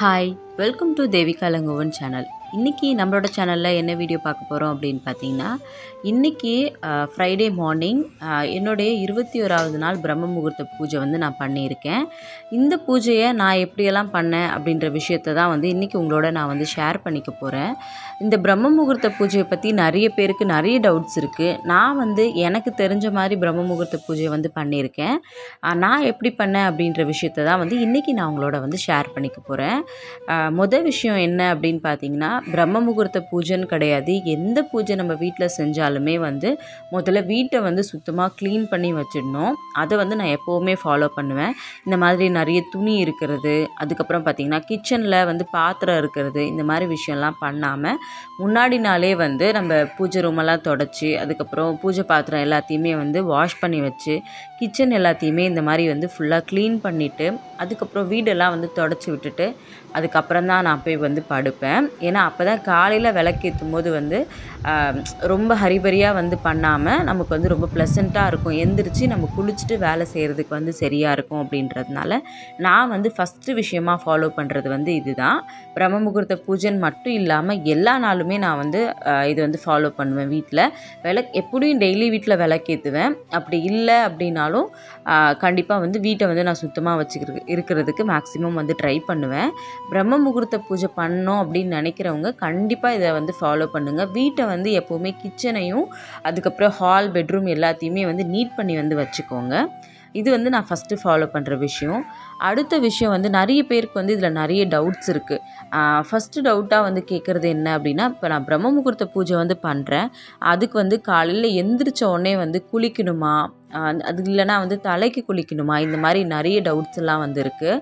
hi welcome to Devika language channel இன்றைக்கி நம்மளோட சேனலில் என்ன வீடியோ பார்க்க போகிறோம் அப்படின்னு பார்த்தீங்கன்னா இன்றைக்கி ஃப்ரைடே மார்னிங் என்னுடைய இருபத்தி ஓராவது நாள் பிரம்ம முகூர்த்த பூஜை வந்து நான் பண்ணியிருக்கேன் இந்த பூஜையை நான் எப்படியெல்லாம் பண்ணேன் அப்படின்ற விஷயத்தை தான் வந்து இன்றைக்கி உங்களோட நான் வந்து ஷேர் பண்ணிக்க போகிறேன் இந்த பிரம்ம முகூர்த்த பூஜையை பற்றி நிறைய பேருக்கு நிறைய டவுட்ஸ் இருக்குது நான் வந்து எனக்கு தெரிஞ்ச மாதிரி பிரம்ம முகூர்த்த பூஜையை வந்து பண்ணியிருக்கேன் ஆஹ் நான் எப்படி பண்ணேன் அப்படின்ற விஷயத்தை தான் வந்து இன்றைக்கி நான் உங்களோட வந்து ஷேர் பண்ணிக்க போகிறேன் மொதல் விஷயம் என்ன அப்படின்னு பார்த்தீங்கன்னா பிரம்ம முகூர்த்த பூஜைன்னு கிடையாது எந்த பூஜை நம்ம வீட்டில் செஞ்சாலுமே வந்து முதல்ல வீட்டை வந்து சுத்தமாக க்ளீன் பண்ணி வச்சிடணும் அதை வந்து நான் எப்போவுமே ஃபாலோ பண்ணுவேன் இந்த மாதிரி நிறைய துணி இருக்கிறது அதுக்கப்புறம் பார்த்திங்கன்னா கிச்சனில் வந்து பாத்திரம் இருக்கிறது இந்த மாதிரி விஷயம்லாம் பண்ணாமல் முன்னாடி நாளே வந்து நம்ம பூஜை ரூமெல்லாம் தொடச்சி அதுக்கப்புறம் பூஜை பாத்திரம் எல்லாத்தையுமே வந்து வாஷ் பண்ணி வச்சு கிச்சன் எல்லாத்தையுமே இந்த மாதிரி வந்து ஃபுல்லாக க்ளீன் பண்ணிவிட்டு அதுக்கப்புறம் வீடெல்லாம் வந்து தொடச்சி விட்டுட்டு அதுக்கப்புறம் தான் நான் போய் வந்து படுப்பேன் ஏன்னா அப்போ தான் காலையில் விளக்கேற்றும் போது வந்து ஆம், ரொம்ப ஹரிபரியாக வந்து பண்ணாமல் நமக்கு வந்து ரொம்ப ப்ளசண்ட்டாக இருக்கும் எந்திரிச்சு நம்ம குளிச்சுட்டு வேலை செய்கிறதுக்கு வந்து சரியாக இருக்கும் அப்படின்றதுனால நான் வந்து ஃபஸ்ட்டு விஷயமா ஃபாலோ பண்ணுறது வந்து இதுதான் பிரம்ம முகூர்த்த பூஜைன்னு மட்டும் இல்லாமல் எல்லா நாளுமே நான் வந்து ஆஹ், இது வந்து ஃபாலோ பண்ணுவேன் வீட்டில் விளக் எப்படியும் டெய்லி வீட்டில் விளக்கேற்றுவேன் அப்படி இல்லை அப்படின்னாலும் கண்டிப்பாக வந்து வீட்டை வந்து நான் சுத்தமாக வச்சுக்கிறது இருக்கிறதுக்கு மேக்ஸிமம் வந்து ட்ரை பண்ணுவேன் பிரம்ம முகூர்த்த பூஜை பண்ணோம் அப்படின்னு நினைக்கிறவங்க கண்டிப்பாக இதை வந்து ஃபாலோ பண்ணுங்கள் வீட்டை வந்து எப்போவுமே கிச்சனையும் அதுக்கப்புறம் ஹால் பெட்ரூம் எல்லாத்தையுமே வந்து நீட் பண்ணி வந்து வச்சுக்கோங்க இது வந்து நான் ஃபஸ்ட்டு ஃபாலோ பண்ணுற விஷயம் அடுத்த விஷயம் வந்து நிறைய பேருக்கு வந்து இதில் நிறைய டவுட்ஸ் இருக்குது ஃபஸ்ட்டு டவுட்டாக வந்து கேட்குறது என்ன அப்படின்னா இப்போ நான் பிரம்ம முகூர்த்த பூஜை வந்து பண்ணுறேன் அதுக்கு வந்து காலையில் எந்திரிச்ச உடனே வந்து குளிக்கணுமா ஆஹ் அது இல்லைன்னா வந்து தலைக்கு குளிக்கணுமா இந்த மாதிரி நிறைய டவுட்ஸ் எல்லாம் வந்து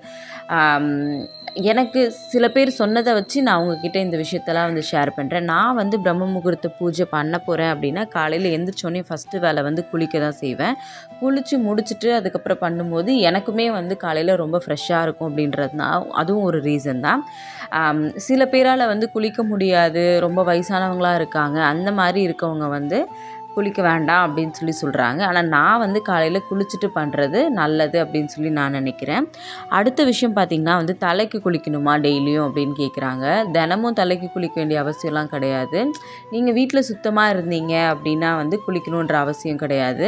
இருக்குது எனக்கு சில பேர் சொன்னதை வச்சு நான் உங்ககிட்ட இந்த விஷயத்தெல்லாம் வந்து ஷேர் பண்ணுறேன் நான் வந்து பிரம்ம முகூர்த்த பூஜை பண்ண போகிறேன் அப்படின்னா காலையில் எந்திரிச்சோடனே ஃபஸ்ட்டு வேலை வந்து குளிக்க தான் செய்வேன் குளித்து முடிச்சுட்டு அதுக்கப்புறம் பண்ணும்போது எனக்குமே வந்து காலையில் ரொம்ப ஃப்ரெஷ்ஷாக இருக்கும் அப்படின்றதுனால அதுவும் ஒரு ரீசன் தான் ஆம், சில பேரால் வந்து குளிக்க முடியாது ரொம்ப வயசானவங்களாக இருக்காங்க அந்த மாதிரி இருக்கவங்க வந்து குளிக்க வேண்டாம் அப்படின்னு சொல்லி சொல்கிறாங்க ஆனால் நான் வந்து காலையில் குளிச்சுட்டு பண்ணுறது நல்லது அப்படின்னு சொல்லி நான் நினைக்கிறேன் அடுத்த விஷயம் பார்த்திங்கன்னா வந்து தலைக்கு குளிக்கணுமா டெய்லியும் அப்படின்னு கேட்குறாங்க தினமும் தலைக்கு குளிக்க வேண்டிய அவசியம்லாம் கிடையாது நீங்கள் வீட்டில் சுத்தமாக இருந்தீங்க அப்படின்னா வந்து குளிக்கணுன்ற அவசியம் கிடையாது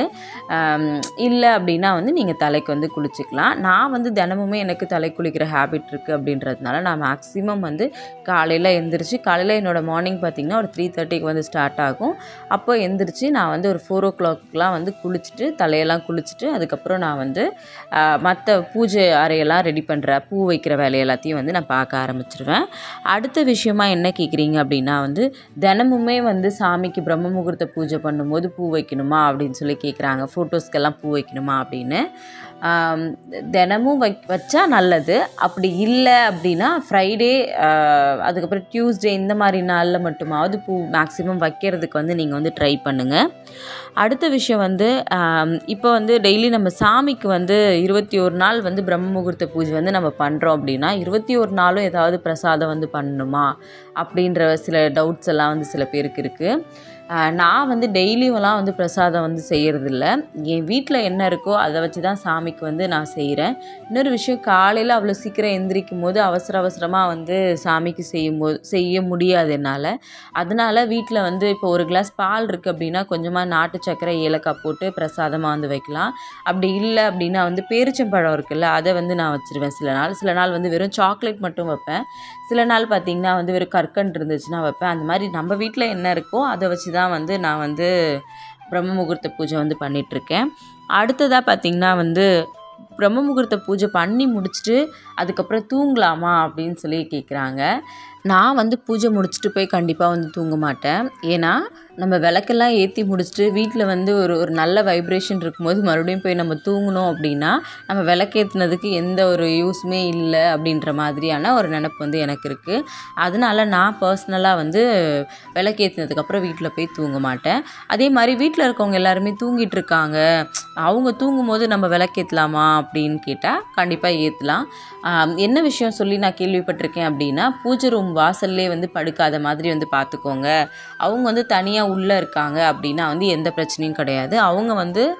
இல்லை அப்படின்னா வந்து நீங்கள் தலைக்கு வந்து குளிச்சுக்கலாம் நான் வந்து தினமுமே எனக்கு தலை குளிக்கிற ஹேபிட் இருக்குது அப்படின்றதுனால நான் மேக்ஸிமம் வந்து காலையில் எந்திரிச்சு காலையில் என்னோடய மார்னிங் பார்த்திங்கன்னா ஒரு த்ரீ தேர்ட்டிக்கு வந்து ஸ்டார்ட் ஆகும் அப்போ எந்திரிச்சு நான் வந்து ஒரு ஃபோர் ஓ கிளாக்லாம் வந்து குளிச்சுட்டு தலையெல்லாம் குளிச்சுட்டு அதுக்கப்புறம் நான் வந்து மற்ற பூஜை அறையெல்லாம் ரெடி பண்ணுற பூ வைக்கிற வேலை எல்லாத்தையும் வந்து நான் பார்க்க ஆரம்பிச்சிருவேன் அடுத்த விஷயமா என்ன கேட்குறீங்க அப்படின்னா வந்து தினமுமே வந்து சாமிக்கு பிரம்ம முகூர்த்த பூஜை பண்ணும்போது பூ வைக்கணுமா அப்படின்னு சொல்லி கேட்குறாங்க ஃபோட்டோஸ்க்கெல்லாம் பூ வைக்கணுமா அப்படின்னு ஆம், தினமும் வை வச்சா நல்லது அப்படி இல்லை அப்படின்னா ஃப்ரைடே அதுக்கப்புறம் டியூஸ்டே இந்த மாதிரி நாளில் மட்டுமாவது பூ மேக்ஸிமம் வைக்கிறதுக்கு வந்து நீங்கள் வந்து ட்ரை பண்ணுங்கள் அடுத்த விஷயம் வந்து ஆம், இப்போ வந்து டெய்லி நம்ம சாமிக்கு வந்து இருபத்தி ஒரு நாள் வந்து பிரம்ம முகூர்த்த பூஜை வந்து நம்ம பண்ணுறோம் அப்படின்னா இருபத்தி ஒரு நாளும் ஏதாவது பிரசாதம் வந்து பண்ணணுமா அப்படின்ற சில டவுட்ஸ் எல்லாம் வந்து சில பேருக்கு இருக்குது ஆஹ் நான் வந்து டெய்லியும்லாம் வந்து பிரசாதம் வந்து செய்கிறதில்ல என் வீட்டில் என்ன இருக்கோ அதை வச்சு தான் சாமிக்கு வந்து நான் செய்கிறேன் இன்னொரு விஷயம் காலையில் அவ்வளோ சீக்கிரம் எந்திரிக்கும் போது அவசர அவசரமாக வந்து சாமிக்கு செய்யும்போது செய்ய முடியாது என்னால் அதனால வீட்டில் வந்து இப்போ ஒரு கிளாஸ் பால் இருக்குது அப்படின்னா கொஞ்சமாக நாட்டு சர்க்கரை ஏலக்காய் போட்டு பிரசாதமாக வந்து வைக்கலாம் அப்படி இல்லை அப்படின்னா வந்து பேரிச்சம்பழம் இருக்குல்ல அதை வந்து நான் வச்சுருவேன் சில நாள் சில நாள் வந்து வெறும் சாக்லேட் மட்டும் வைப்பேன் சில நாள் பார்த்திங்கன்னா வந்து வெறும் கற்கண்டு இருந்துச்சுன்னா வைப்பேன் அந்த மாதிரி நம்ம வீட்டில் என்ன இருக்கோ அதை வச்சு தான் வந்து நான் வந்து பிரம்ம முகூர்த்த பூஜை வந்து பண்ணிகிட்ருக்கேன் அடுத்ததாக பார்த்திங்கன்னா வந்து பிரம்ம முகூர்த்த பூஜை பண்ணி முடிச்சுட்டு அதுக்கப்புறம் தூங்கலாமா அப்படின்னு சொல்லி கேட்குறாங்க நான் வந்து பூஜை முடிச்சுட்டு போய் கண்டிப்பாக வந்து தூங்க மாட்டேன் ஏன்னா நம்ம விளக்கெல்லாம் ஏற்றி முடிச்சுட்டு வீட்டில் வந்து ஒரு ஒரு நல்ல வைப்ரேஷன் இருக்கும்போது மறுபடியும் போய் நம்ம தூங்கணும் அப்படின்னா நம்ம விளக்கேற்றுனதுக்கு எந்த ஒரு யூஸுமே இல்லை அப்படின்ற மாதிரியான ஒரு நினப்பு வந்து எனக்கு இருக்குது அதனால நான் பர்சனலாக வந்து விளக்கேற்றினதுக்கப்புறம் வீட்டில் போய் தூங்க மாட்டேன் அதே மாதிரி வீட்டில் இருக்கவங்க எல்லாருமே தூங்கிட்டு இருக்காங்க அவங்க தூங்கும் போது நம்ம விளக்கேற்றலாமா அப்படின்னு கேட்டால் கண்டிப்பாக ஏற்றலாம் என்ன விஷயம் சொல்லி நான் கேள்விப்பட்டிருக்கேன் அப்படின்னா பூஜை ரூம் வாசல்லே வந்து படுக்காத மாதிரி வந்து பார்த்துக்கோங்க அவங்க வந்து தனியாக உள்ளே இருக்காங்க அப்படின்னா வந்து எந்த பிரச்சனையும் கிடையாது அவங்க வந்து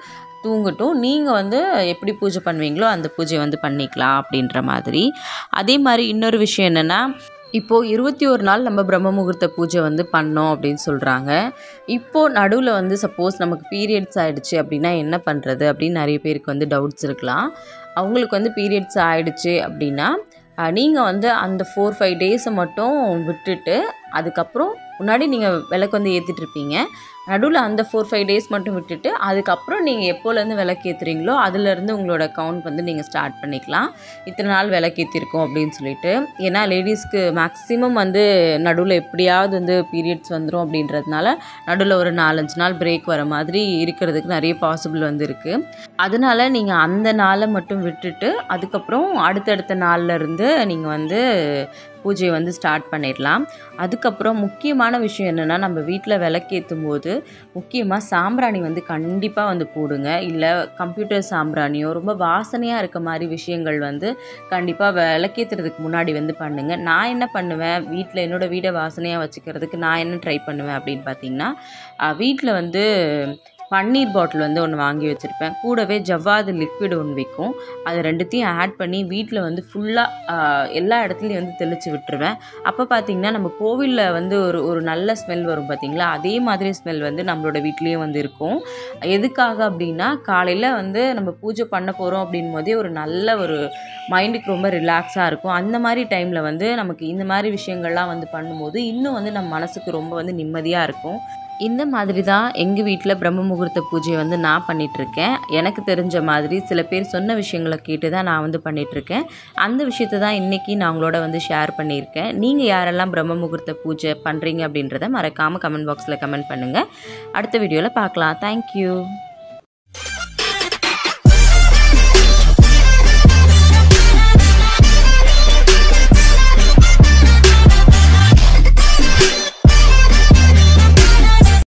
தூங்கட்டும் நீங்கள் வந்து எப்படி பூஜை பண்ணுவீங்களோ அந்த பூஜை வந்து பண்ணிக்கலாம் அப்படின்ற மாதிரி அதே மாதிரி இன்னொரு விஷயம் என்னென்னா இப்போது இருபத்தி ஒரு நாள் நம்ம பிரம்ம முகூர்த்த பூஜை வந்து பண்ணோம் அப்படின்னு சொல்கிறாங்க இப்போது நடுவில் வந்து சப்போஸ் நமக்கு பீரியட்ஸ் ஆகிடுச்சு அப்படின்னா என்ன பண்ணுறது அப்படின்னு நிறைய பேருக்கு வந்து டவுட்ஸ் இருக்கலாம் அவங்களுக்கு வந்து பீரியட்ஸ் ஆகிடுச்சு அப்படின்னா நீங்கள் வந்து அந்த ஃபோர் ஃபைவ் டேஸை மட்டும் விட்டுட்டு அதுக்கப்புறம் முன்னாடி நீங்கள் விளக்கு வந்து ஏற்றிட்டு இருப்பீங்க நடுவில் அந்த ஃபோர் ஃபைவ் டேஸ் மட்டும் விட்டுட்டு அதுக்கப்புறம் நீங்கள் எப்போலேருந்து விளக்கு ஏற்றுறீங்களோ அதுலேருந்து உங்களோட கவுண்ட் வந்து நீங்கள் ஸ்டார்ட் பண்ணிக்கலாம் இத்தனை நாள் விளக்கு ஏற்றிருக்கோம் அப்படின்னு சொல்லிட்டு ஏன்னா லேடிஸ்க்கு மேக்ஸிமம் வந்து நடுவில் எப்படியாவது வந்து பீரியட்ஸ் வந்துடும் அப்படின்றதுனால நடுவில் ஒரு நாலஞ்சு நாள் பிரேக் வர மாதிரி இருக்கிறதுக்கு நிறைய பாசிபிள் வந்து இருக்குது அதனால் நீங்கள் அந்த நாளை மட்டும் விட்டுட்டு அதுக்கப்புறம் அடுத்தடுத்த நாளில் இருந்து நீங்கள் வந்து பூஜையை வந்து ஸ்டார்ட் பண்ணிடலாம் அதுக்கப்புறம் முக்கியமான விஷயம் என்னென்னா நம்ம வீட்டில் விளக்கேற்றும் போது முக்கியமாக சாம்பிராணி வந்து கண்டிப்பாக வந்து போடுங்க இல்லை கம்ப்யூட்டர் சாம்பிராணியோ ரொம்ப வாசனையாக இருக்க மாதிரி விஷயங்கள் வந்து கண்டிப்பாக விளக்கேற்றுறதுக்கு முன்னாடி வந்து பண்ணுங்கள் நான் என்ன பண்ணுவேன் வீட்டில் என்னோடய வீடை வாசனையாக வச்சுக்கிறதுக்கு நான் என்ன ட்ரை பண்ணுவேன் அப்படின்னு பார்த்தீங்கன்னா வீட்டில் வந்து பன்னீர் பாட்டில் வந்து ஒன்று வாங்கி வச்சுருப்பேன் கூடவே ஜவ்வாது லிக்விட் ஒன்று விற்கும் அது ரெண்டுத்தையும் ஆட் பண்ணி வீட்டில் வந்து ஃபுல்லாக எல்லா இடத்துலையும் வந்து தெளித்து விட்டுருவேன் அப்போ பார்த்திங்கன்னா நம்ம கோவிலில் வந்து ஒரு ஒரு நல்ல ஸ்மெல் வரும் பார்த்திங்களா அதே மாதிரி ஸ்மெல் வந்து நம்மளோட வீட்லேயும் வந்து இருக்கும் எதுக்காக அப்படின்னா காலையில் வந்து நம்ம பூஜை பண்ண போகிறோம் அப்படின் போதே ஒரு நல்ல ஒரு மைண்டுக்கு ரொம்ப ரிலாக்ஸாக இருக்கும் அந்த மாதிரி டைமில் வந்து நமக்கு இந்த மாதிரி விஷயங்கள்லாம் வந்து பண்ணும்போது இன்னும் வந்து நம்ம மனசுக்கு ரொம்ப வந்து நிம்மதியாக இருக்கும் இந்த மாதிரி தான் எங்கள் வீட்டில் பிரம்ம முகூர்த்த பூஜையை வந்து நான் பண்ணிகிட்ருக்கேன் எனக்கு தெரிஞ்ச மாதிரி சில பேர் சொன்ன விஷயங்களை கேட்டு தான் நான் வந்து பண்ணிகிட்ருக்கேன் அந்த விஷயத்தை தான் இன்றைக்கி நான் உங்களோட வந்து ஷேர் பண்ணியிருக்கேன் நீங்கள் யாரெல்லாம் பிரம்ம முகூர்த்த பூஜை பண்ணுறீங்க அப்படின்றத மறக்காமல் கமெண்ட் பாக்ஸில் கமெண்ட் பண்ணுங்கள் அடுத்த வீடியோவில் பார்க்கலாம் தேங்க்யூ